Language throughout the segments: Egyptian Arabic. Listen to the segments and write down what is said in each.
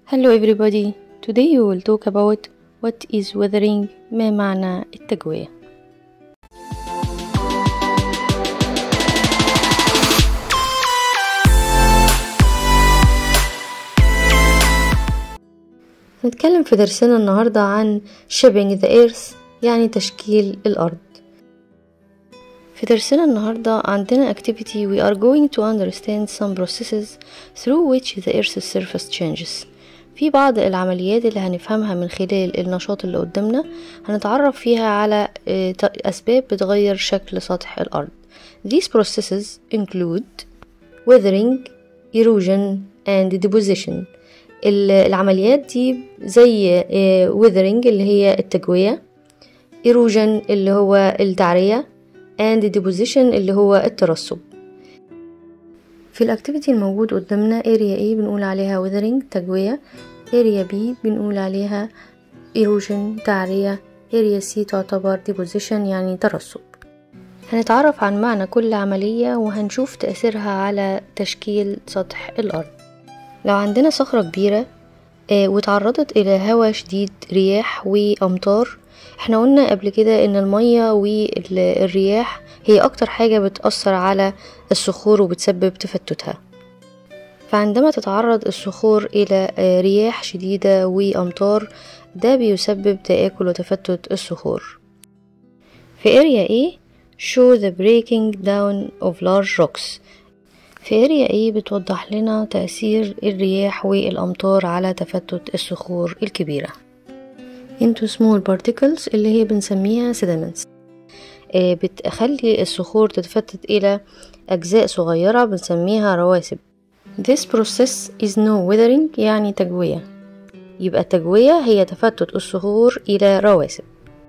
Hello everybody. Today we will talk about what is weathering ما معنى التجوية. هنتكلم في درسنا النهاردة عن shaping the earth يعني تشكيل الأرض. في درسنا النهاردة عندنا activity we are going to understand some processes through which the earth's surface changes. في بعض العمليات اللي هنفهمها من خلال النشاط اللي قدامنا هنتعرف فيها على أسباب بتغير شكل سطح الأرض These processes include weathering, erosion and deposition العمليات دي زي weathering اللي هي التجوية erosion اللي هو التعرية and deposition اللي هو الترسب في الاكتيفيتي الموجود قدامنا اريا A بنقول عليها weathering تجوية اريا B بنقول عليها erosion تعرية اريا C تعتبر deposition يعني ترسب هنتعرف عن معنى كل عملية وهنشوف تأثيرها على تشكيل سطح الأرض لو عندنا صخرة كبيرة وتعرضت إلى هواء شديد رياح وأمطار احنا قلنا قبل كده ان المية والرياح هي اكتر حاجة بتأثر على الصخور وبتسبب تفتتها فعندما تتعرض الصخور الى رياح شديدة وامطار ده بيسبب تآكل وتفتت الصخور في اريا A show the breaking down of large rocks في اريا A بتوضح لنا تأثير الرياح والأمطار على تفتت الصخور الكبيرة into small particles اللي هي بنسميها sediments بتخلي الصخور تتفتت إلى أجزاء صغيرة بنسميها رواسب This process is no weathering يعني تجوية يبقى التجوية هي تفتت الصخور إلى رواسب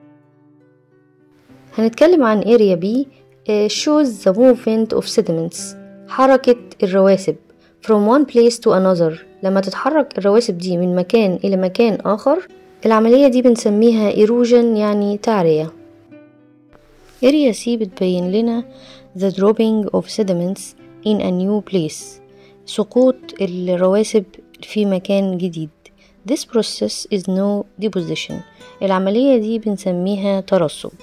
هنتكلم عن area B shows the movement of sediments حركة الرواسب from one place to another لما تتحرك الرواسب دي من مكان إلى مكان آخر العملية دي بنسميها erosion يعني تعرية اريا C بتبين لنا the dropping of sediments in a new place سقوط الرواسب في مكان جديد this process is no deposition العملية دي بنسميها ترسب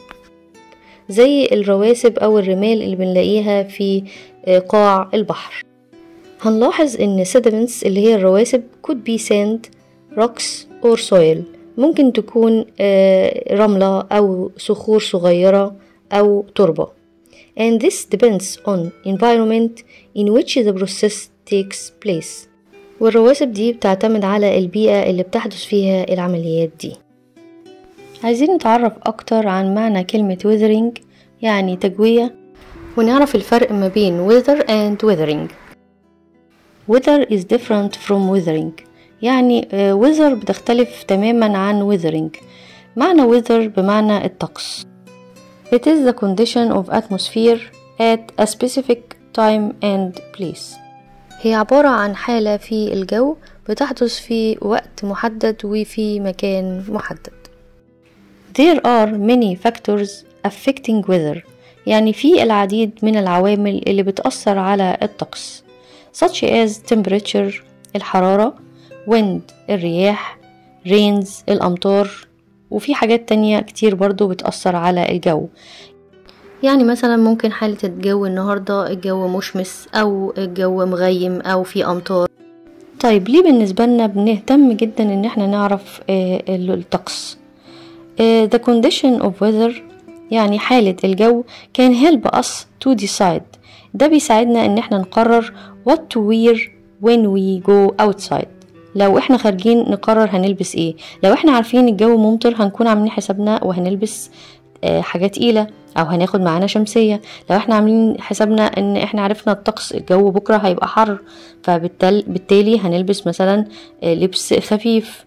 زي الرواسب أو الرمال اللي بنلاقيها في قاع البحر هنلاحظ ان sediments اللي هي الرواسب could be sand rocks or soil ممكن تكون رملة أو صخور صغيرة أو تربة and this depends on environment in which the process takes place والرواسب دي بتعتمد على البيئة اللي بتحدث فيها العمليات دي عايزين نتعرف أكتر عن معنى كلمة weathering يعني تجوية ونعرف الفرق ما بين weather and weathering weather is different from weathering يعني weather بتختلف تماما عن weathering معنى weather بمعنى الطقس It is the condition of atmosphere at a specific time and place هي عبارة عن حالة في الجو بتحدث في وقت محدد وفي مكان محدد There are many factors affecting weather يعني في العديد من العوامل اللي بتأثر على الطقس such as temperature الحرارة wind الرياح rains الأمطار وفي حاجات تانية كتير برضو بتأثر على الجو يعني مثلا ممكن حالة الجو النهاردة الجو مشمس أو الجو مغيم أو في أمطار طيب ليه بالنسبة لنا بنهتم جدا ان احنا نعرف الطقس the condition of weather يعني حالة الجو can help us to decide ده بيساعدنا ان احنا نقرر what to wear when we go outside لو احنا خارجين نقرر هنلبس ايه لو احنا عارفين الجو ممطر هنكون عاملين حسابنا وهنلبس اه حاجة تقيلة او هناخد معانا شمسية لو احنا عاملين حسابنا ان احنا عرفنا الطقس الجو بكرة هيبقى حر فبالتالي هنلبس مثلا اه لبس خفيف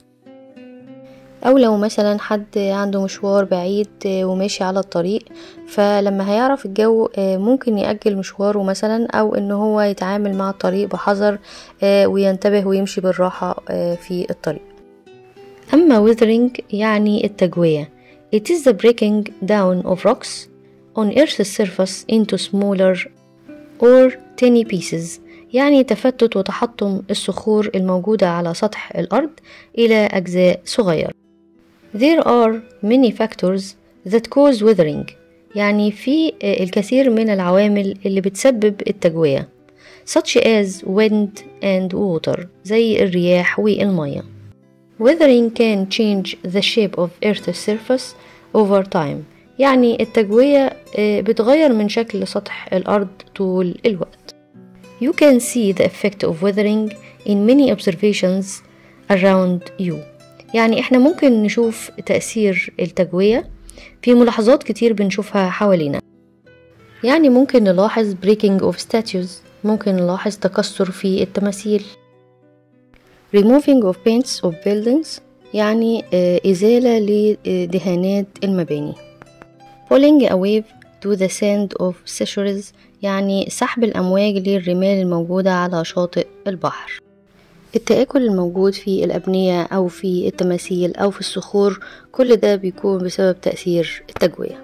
او لو مثلا حد عنده مشوار بعيد وماشي على الطريق فلما هيعرف الجو ممكن يأجل مشواره مثلا او ان هو يتعامل مع الطريق بحذر وينتبه ويمشي بالراحة في الطريق اما weathering يعني التجوية it is the breaking down of rocks on earth's surface into smaller or tiny pieces يعني تفتت وتحطم الصخور الموجودة على سطح الأرض إلى أجزاء صغيرة There are many factors that cause weathering يعني في الكثير من العوامل اللي بتسبب التجوية such as wind and water زي الرياح والمية Weathering can change the shape of Earth's surface over time يعني التجوية بتغير من شكل سطح الأرض طول الوقت You can see the effect of weathering in many observations around you يعني احنا ممكن نشوف تأثير التجوية في ملاحظات كتير بنشوفها حوالينا يعني ممكن نلاحظ breaking of statues ممكن نلاحظ تكسر في التماثيل removing of paints of buildings يعني إزالة لدهانات المباني pulling a wave to the sand of seashores يعني سحب الأمواج للرمال الموجودة على شاطئ البحر التآكل الموجود في الأبنية أو في التماثيل أو في الصخور كل ده بيكون بسبب تأثير التجوية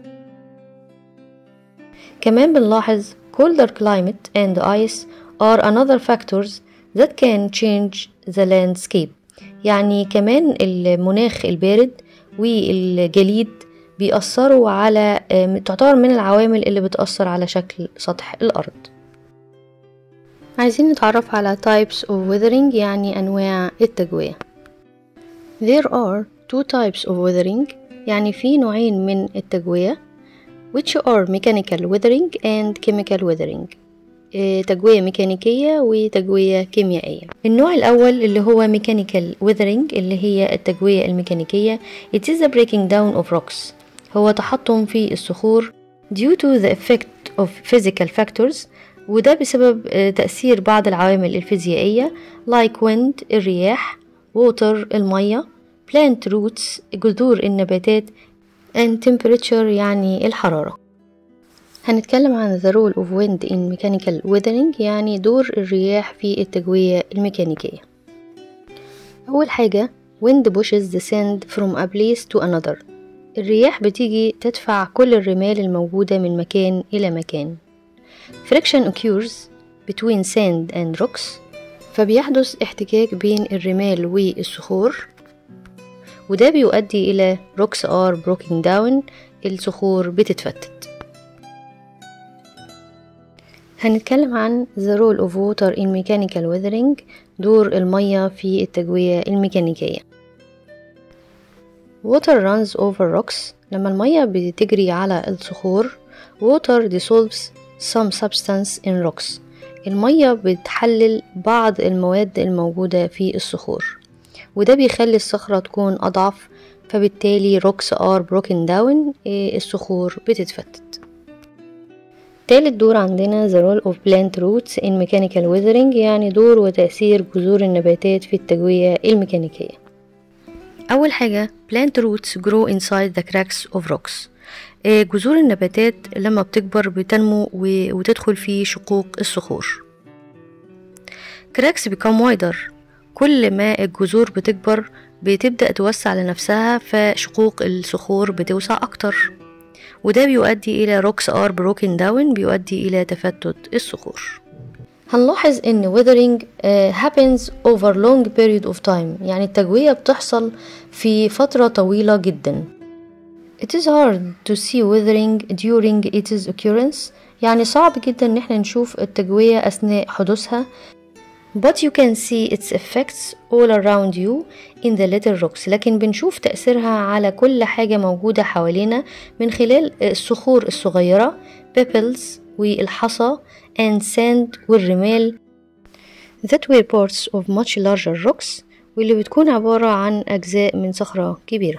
كمان بنلاحظ colder climate and ice are another factors that can change the landscape يعني كمان المناخ البارد والجليد بيأثروا على تعتبر من العوامل اللي بتأثر على شكل سطح الأرض عايزين نتعرف على types of weathering يعني أنواع التجوية There are two types of weathering يعني في نوعين من التجوية which are mechanical weathering and chemical weathering تجوية ميكانيكية وتجوية كيميائية النوع الأول اللي هو mechanical weathering اللي هي التجوية الميكانيكية it is the breaking down of rocks هو تحطم في الصخور due to the effect of physical factors وده بسبب تأثير بعض العوامل الفيزيائية like wind الرياح water المية plant roots جذور النباتات and temperature يعني الحرارة هنتكلم عن the role of wind in mechanical weathering يعني دور الرياح في التجوية الميكانيكية أول حاجة wind pushes the sand from a place to another الرياح بتيجي تدفع كل الرمال الموجودة من مكان إلى مكان friction occurs between sand and rocks فبيحدث احتكاك بين الرمال والصخور وده بيؤدي إلى rocks are broken down الصخور بتتفتت هنتكلم عن the role of water in mechanical weathering دور المية في التجوية الميكانيكية water runs over rocks لما المية بتجري على الصخور water dissolves some substance in rocks المية بتحلل بعض المواد الموجودة في الصخور وده بيخلي الصخرة تكون أضعف فبالتالي rocks are broken down الصخور بتتفتت تالت دور عندنا the role of plant roots in mechanical weathering يعني دور وتأثير جذور النباتات في التجوية الميكانيكية أول حاجة plant roots grow inside the cracks of rocks جذور النباتات لما بتكبر بتنمو وتدخل في شقوق الصخور cracks become wider كل ما الجذور بتكبر بتبدأ توسع لنفسها فشقوق الصخور بتوسع أكتر وده بيؤدي إلى rocks are broken down بيؤدي إلى تفتت الصخور هنلاحظ إن weathering uh, happens over long period of time يعني التجوية بتحصل في فترة طويلة جدا It is hard to see weathering during its occurrence يعني صعب جدا إن احنا نشوف التجوية أثناء حدوثها but you can see its effects all around you in the little rocks لكن بنشوف تأثيرها على كل حاجة موجودة حوالينا من خلال الصخور الصغيرة pebbles والحصى and sand والرمال that were parts of much larger rocks واللي بتكون عبارة عن أجزاء من صخرة كبيرة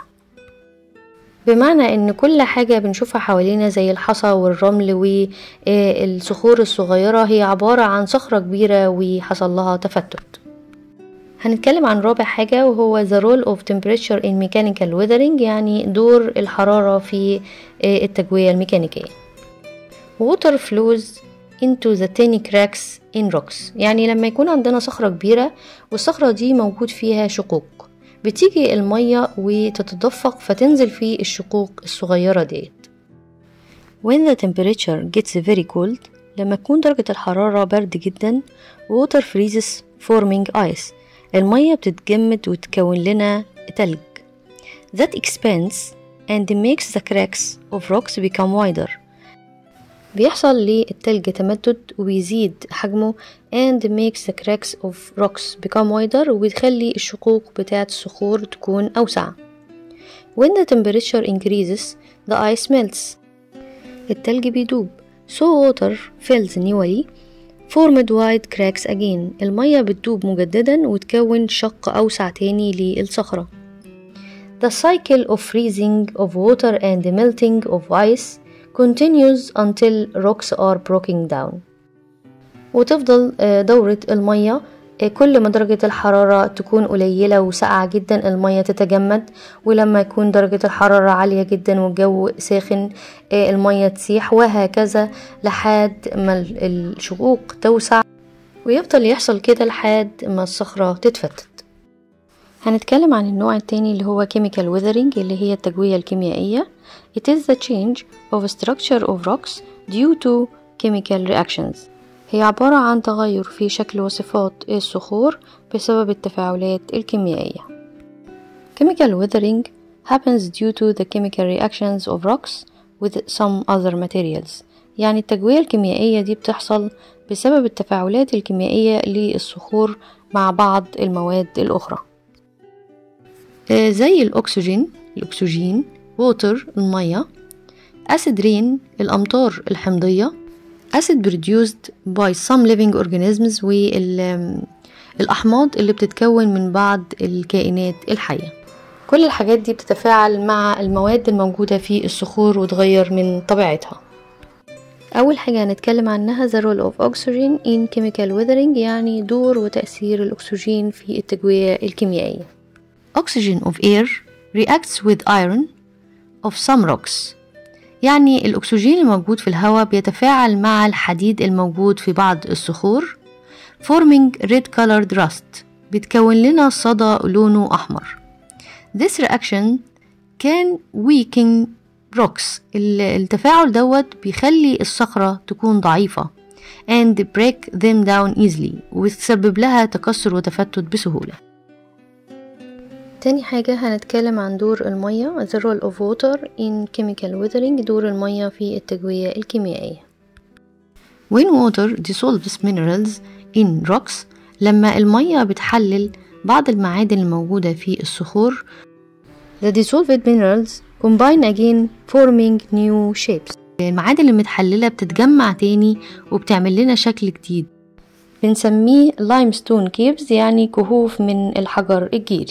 بمعنى ان كل حاجة بنشوفها حوالينا زي الحصى والرمل والصخور الصغيرة هي عبارة عن صخرة كبيرة وحصل لها تفتت هنتكلم عن رابع حاجة وهو the role of temperature in mechanical weathering يعني دور الحرارة في التجوية الميكانيكية water flows into the tiny cracks in rocks يعني لما يكون عندنا صخرة كبيرة والصخرة دي موجود فيها شقوق بتيجي المية وتتدفق فتنزل في الشقوق الصغيرة ديت When the temperature gets very cold لما تكون درجة الحرارة برد جدا water freezes forming ice المية بتتجمد وتكون لنا تلج that expands and makes the cracks of rocks become wider بيحصل للتلج تمدد وبيزيد حجمه and makes the cracks of rocks become wider وبتخلي الشقوق بتاعة الصخور تكون أوسع when the temperature increases the ice melts التلج بيدوب so water fills newly formed wide cracks again المية بتدوب مجددا وتكون شق أوسع تاني للصخرة The cycle of freezing of water and the melting of ice continues until rocks are broken down وتفضل دورة المية كل ما درجة الحرارة تكون قليلة وساقعة جدا المية تتجمد ولما يكون درجة الحرارة عالية جدا والجو ساخن المية تسيح وهكذا لحد ما الشقوق توسع ويفضل يحصل كده لحد ما الصخرة تتفتت هنتكلم عن النوع التاني اللي هو chemical weathering اللي هي التجوية الكيميائية It is the change of structure of rocks due to chemical reactions هي عبارة عن تغير في شكل وصفات الصخور بسبب التفاعلات الكيميائية Chemical weathering happens due to the chemical reactions of rocks with some other materials يعني التجوية الكيميائية دي بتحصل بسبب التفاعلات الكيميائية للصخور مع بعض المواد الأخرى زي الأكسجين الأكسجين ووتر المية أسيد رين الأمطار الحمضية acid produced by some living organisms والأحماض اللي بتتكون من بعض الكائنات الحية كل الحاجات دي بتتفاعل مع المواد الموجودة في الصخور وتغير من طبيعتها أول حاجة هنتكلم عنها the role of oxygen in chemical weathering يعني دور وتأثير الأكسجين في التجوية الكيميائية Oxygen of air reacts with iron of some rocks يعني الأكسجين الموجود في الهواء بيتفاعل مع الحديد الموجود في بعض الصخور forming red colored rust بتكون لنا صدى لونه أحمر This reaction can weaken rocks التفاعل دوت بيخلي الصخرة تكون ضعيفة and break them down easily وتسبب لها تكسر وتفتت بسهولة تاني حاجة هنتكلم عن دور المية the role of water in chemical weathering دور المية في التجوية الكيميائية When water dissolves minerals in rocks لما المية بتحلل بعض المعادن الموجودة في الصخور The dissolved minerals combine again forming new shapes المعادن المتحللة بتتجمع تاني وبتعمل لنا شكل جديد بنسميه limestone caves يعني كهوف من الحجر الجيري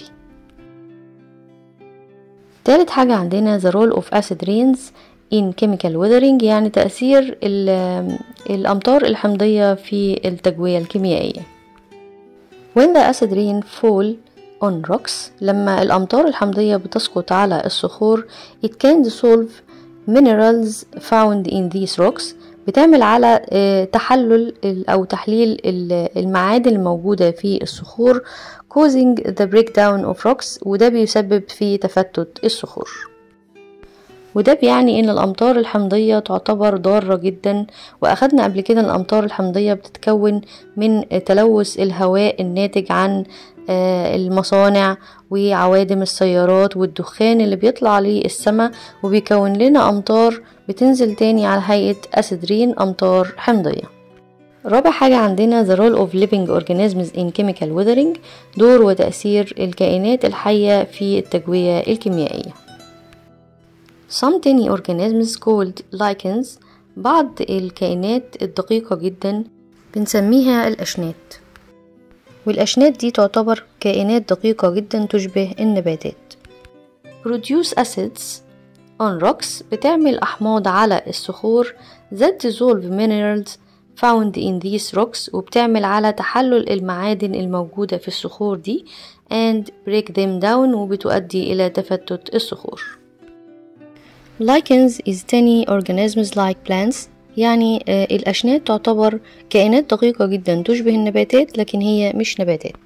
تالت حاجة عندنا the role of acid rains in chemical weathering يعني تأثير الأمطار الحمضية في التجوية الكيميائية when the acid rain fall on rocks لما الأمطار الحمضية بتسقط على الصخور it can dissolve minerals found in these rocks بتعمل على تحلل أو تحليل المعادن الموجودة في الصخور causing the breakdown of rocks وده بيسبب في تفتت الصخور وده بيعني ان الامطار الحمضية تعتبر ضارة جدا واخدنا قبل كده الامطار الحمضية بتتكون من تلوث الهواء الناتج عن المصانع وعوادم السيارات والدخان اللي بيطلع للسماء وبيكون لنا امطار بتنزل تاني على هيئة أسدرين أمطار حمضية رابع حاجة عندنا the role of living organisms in chemical weathering دور وتأثير الكائنات الحية في التجوية الكيميائية Some tiny organisms called lichens بعض الكائنات الدقيقة جدا بنسميها الأشنات والأشنات دي تعتبر كائنات دقيقة جدا تشبه النباتات produce acids on rocks بتعمل أحماض على الصخور that dissolve minerals found in these rocks وبتعمل على تحلل المعادن الموجودة في الصخور دي and break them down وبتؤدي إلى تفتت الصخور Lichens is tiny organisms like plants يعني الأشنات تعتبر كائنات دقيقة جدا تشبه النباتات لكن هي مش نباتات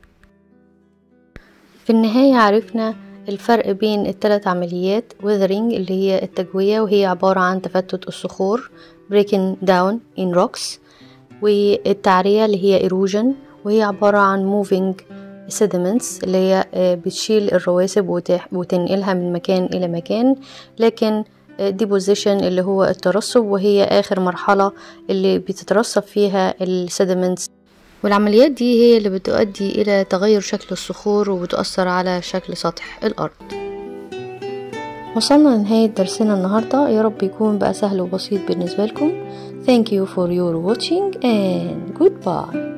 في النهاية عرفنا الفرق بين الثلاث عمليات weathering اللي هي التجوية وهي عبارة عن تفتت الصخور breaking down in rocks والتعرية اللي هي erosion وهي عبارة عن moving sediments اللي هي بتشيل الرواسب وتنقلها من مكان إلى مكان لكن deposition اللي هو الترسب وهي آخر مرحلة اللي بتترسب فيها السيدمنتس والعمليات دي هي اللي بتؤدي إلى تغير شكل الصخور وبتأثر على شكل سطح الأرض وصلنا لنهاية درسنا النهاردة يا رب يكون بقى سهل وبسيط بالنسبة لكم Thank you for your watching and goodbye